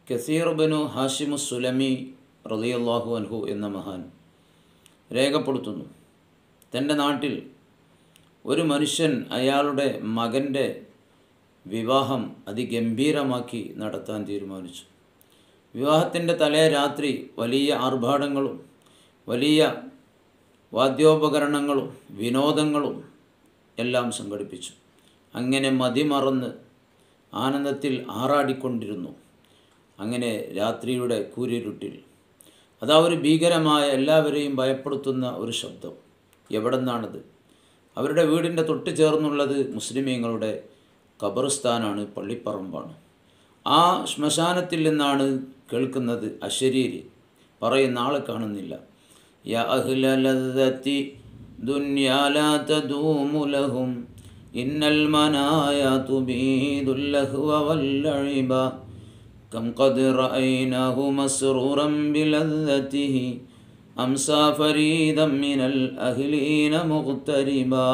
കസീർബനു ഹാഷിമു സുലമി റളിയല്ലാഹു അൻഹു എന്ന മഹാൻ രേഖപ്പെടുത്തുന്നു തൻ്റെ നാട്ടിൽ ഒരു മനുഷ്യൻ അയാളുടെ മകൻ്റെ വിവാഹം അതിഗംഭീരമാക്കി നടത്താൻ തീരുമാനിച്ചു വിവാഹത്തിൻ്റെ തലേ രാത്രി വലിയ ആർഭാടങ്ങളും വലിയ വാദ്യോപകരണങ്ങളും വിനോദങ്ങളും എല്ലാം സംഘടിപ്പിച്ചു അങ്ങനെ മതിമറന്ന് ആനന്ദത്തിൽ ആറാടിക്കൊണ്ടിരുന്നു അങ്ങനെ രാത്രിയുടെ കൂരിരുട്ടിൽ അതാ ഒരു ഭീകരമായ എല്ലാവരെയും ഭയപ്പെടുത്തുന്ന ഒരു ശബ്ദം എവിടെ നിന്നാണത് അവരുടെ വീടിൻ്റെ തൊട്ട് ചേർന്നുള്ളത് മുസ്ലിമീങ്ങളുടെ ഖബർസ്ഥാനാണ് പള്ളിപ്പറമ്പാണ് ആ ശ്മശാനത്തിൽ നിന്നാണ് കേൾക്കുന്നത് അശരീരി പറയുന്ന ആളെ കാണുന്നില്ല യാ അഹ്ല ലദ്ദത്തി ദുന്യാ ലാ തദൂമു ലഹും ഇന്നൽ മനായ തുബീദുൽ ലഹ്വ വല്ലഇബ كم قد رأيناه مسرورا بلذته أمسى فريدا من الأهلين مغتربا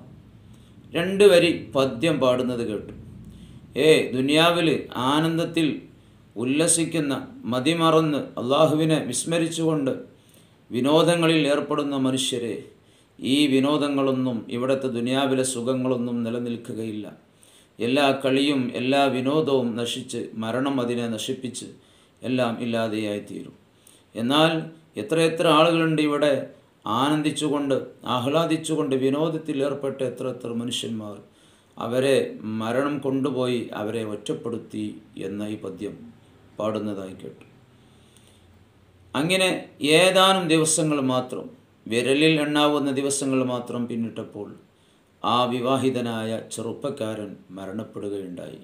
രണ്ട് വരി പദ്യം പാടുന്നത് കേട്ടു ഏ ദുനിയാവിൽ ആനന്ദത്തിൽ ഉല്ലസിക്കുന്ന മതിമറന്ന് അള്ളാഹുവിനെ വിസ്മരിച്ചുകൊണ്ട് വിനോദങ്ങളിൽ ഏർപ്പെടുന്ന മനുഷ്യരെ ഈ വിനോദങ്ങളൊന്നും ഇവിടുത്തെ ദുനിയാവിലെ സുഖങ്ങളൊന്നും നിലനിൽക്കുകയില്ല എല്ലാ കളിയും എല്ലാ വിനോദവും നശിച്ച് മരണം അതിനെ നശിപ്പിച്ച് എല്ലാം ഇല്ലാതെയായിത്തീരും എന്നാൽ എത്രയെത്ര ആളുകളുണ്ട് ഇവിടെ ആനന്ദിച്ചുകൊണ്ട് ആഹ്ലാദിച്ചുകൊണ്ട് വിനോദത്തിൽ ഏർപ്പെട്ട എത്ര എത്ര മനുഷ്യന്മാർ അവരെ മരണം കൊണ്ടുപോയി അവരെ ഒറ്റപ്പെടുത്തി എന്ന ഈ പദ്യം പാടുന്നതായി കേട്ടു അങ്ങനെ ഏതാനും ദിവസങ്ങൾ മാത്രം വിരലിൽ എണ്ണാവുന്ന ദിവസങ്ങൾ മാത്രം പിന്നിട്ടപ്പോൾ ആ വിവാഹിതനായ ചെറുപ്പക്കാരൻ മരണപ്പെടുകയുണ്ടായി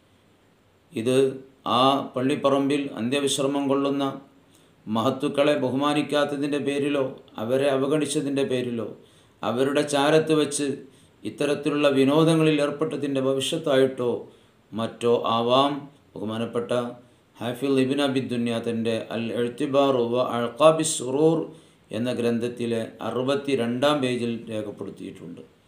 ഇത് ആ പള്ളിപ്പറമ്പിൽ അന്ത്യവിശ്രമം കൊള്ളുന്ന മഹത്തുക്കളെ ബഹുമാനിക്കാത്തതിൻ്റെ പേരിലോ അവരെ അവഗണിച്ചതിൻ്റെ പേരിലോ അവരുടെ ചാരത്ത് വെച്ച് ഇത്തരത്തിലുള്ള വിനോദങ്ങളിൽ ഏർപ്പെട്ടതിൻ്റെ ഭവിഷ്യത്തായിട്ടോ മറ്റോ ആവാം ബഹുമാനപ്പെട്ട ഹാഫിൽ ഇബിൻ അബിദുന്യ തൻ്റെ അൽ എഴുത്തിബാറു വ അൾക്കാബി സുറൂർ എന്ന ഗ്രന്ഥത്തിലെ അറുപത്തി രണ്ടാം പേജിൽ രേഖപ്പെടുത്തിയിട്ടുണ്ട്